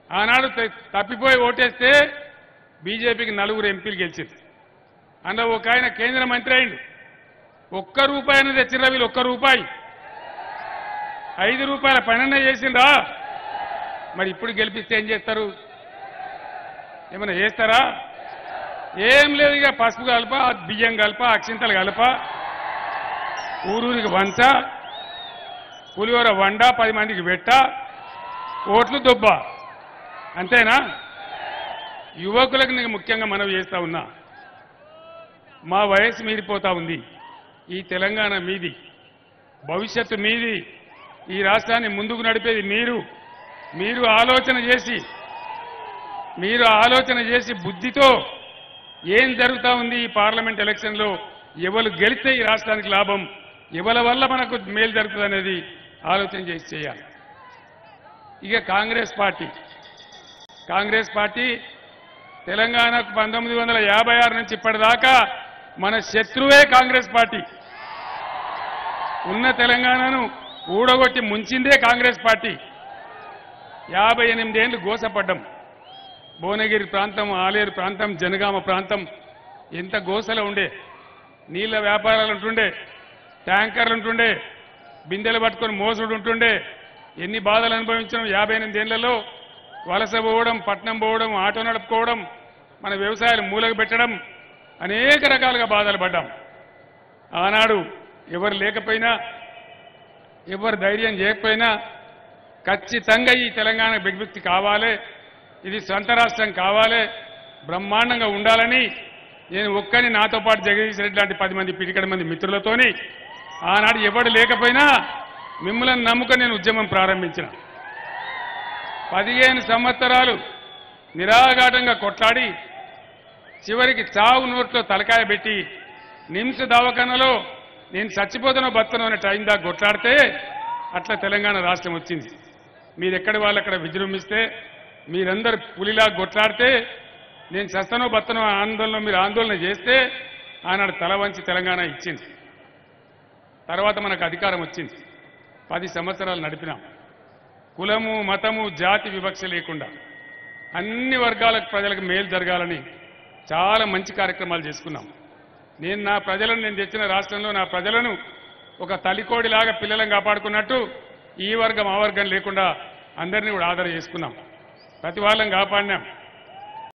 ఆనాడు త- తప్పిపోయి ఓటేస్తే బీజేపీకి నలుగురు ఎంపీలు గెలిచింది అందులో ఒక ఆయన కేంద్ర మంత్రి అయిండు ఒక్క రూపాయి అనేది తెచ్చిర్రా వీళ్ళు ఒక్క రూపాయి ఐదు రూపాయల పనన్న చేసిండ్రా మరి ఇప్పుడు గెలిపిస్తే ఏం చేస్తారు ఏమైనా చేస్తారా ఏం లేదు ఇక పసుపు కలప బియ్యం కలప అక్షింతలు కలప ఊరూరికి వంచ పులిహోర వండ పది మందికి పెట్ట ఓట్లు దొబ్బ అంతేనా యువకులకు నేను ముఖ్యంగా మనవి చేస్తా ఉన్నా మా వయసు మీరిపోతా ఉంది ఈ తెలంగాణ మీది భవిష్యత్తు మీది ఈ రాష్ట్రాన్ని ముందుకు నడిపేది మీరు మీరు ఆలోచన చేసి మీరు ఆలోచన చేసి బుద్ధితో ఏం జరుగుతా ఉంది ఈ పార్లమెంట్ ఎలక్షన్లో ఎవరు గెలిస్తే ఈ రాష్ట్రానికి లాభం ఎవరి వల్ల మనకు మేలు జరుగుతుంది అనేది ఆలోచన చేసి చేయాలి ఇక కాంగ్రెస్ పార్టీ కాంగ్రెస్ పార్టీ తెలంగాణకు పంతొమ్మిది వందల యాభై ఆరు నుంచి ఇప్పటిదాకా మన శత్రువే కాంగ్రెస్ పార్టీ ఉన్న తెలంగాణను ఊడగొట్టి ముంచిందే కాంగ్రెస్ పార్టీ యాభై ఎనిమిదేళ్లు గోసపడ్డం భువనగిరి ప్రాంతం ఆలేరు ప్రాంతం జనగామ ప్రాంతం ఎంత గోసలో ఉండే నీళ్ళ వ్యాపారాలు ఉంటుండే ట్యాంకర్లు ఉంటుండే బిందెలు పట్టుకొని మోసుడు ఉంటుండే ఎన్ని బాధలు అనుభవించడం యాభై ఎనిమిదేళ్లలో వలస పోవడం పట్నం పోవడం ఆటో నడుపుకోవడం మన వ్యవసాయాలు మూలకు పెట్టడం అనేక రకాలుగా బాధలు పడ్డాం ఆనాడు ఎవరు లేకపోయినా ఎవరు ధైర్యం చేయకపోయినా ఖచ్చితంగా ఈ తెలంగాణ విముక్తి కావాలి ఇది సొంత రాష్ట్రం కావాలి బ్రహ్మాండంగా ఉండాలని నేను ఒక్కని నాతో పాటు జగదీష్ రెడ్డి లాంటి పది మంది పిడికడ మంది మిత్రులతోని ఆనాడు ఎవడు లేకపోయినా మిమ్మల్ని నమ్ముకొని నేను ఉద్యమం ప్రారంభించిన పదిహేను సంవత్సరాలు నిరాఘాటంగా కొట్లాడి చివరికి చావు నోట్లో తలకాయ పెట్టి నిమ్స్ దవాఖానలో నేను చచ్చిపోతానో బతనో అనే టైం దాకా కొట్లాడితే అట్లా తెలంగాణ రాష్ట్రం వచ్చింది మీరు ఎక్కడి వాళ్ళు అక్కడ విజృంభిస్తే మీరందరూ పులిలా కొట్లాడితే నేను చస్తనో బతనో ఆందోళన మీరు ఆందోళన చేస్తే ఆనాడు తల వంచి తెలంగాణ ఇచ్చింది తర్వాత మనకు అధికారం వచ్చింది పది సంవత్సరాలు నడిపినాం కులము మతము జాతి వివక్ష లేకుండా అన్ని వర్గాల ప్రజలకు మేలు జరగాలని చాలా మంచి కార్యక్రమాలు చేసుకున్నాం నేను నా ప్రజలను నేను తెచ్చిన రాష్ట్రంలో నా ప్రజలను ఒక తలికోడిలాగా పిల్లలను కాపాడుకున్నట్టు ఈ వర్గం ఆ వర్గం లేకుండా అందరినీ కూడా ఆదర చేసుకున్నాం ప్రతి వాళ్ళని కాపాడినాం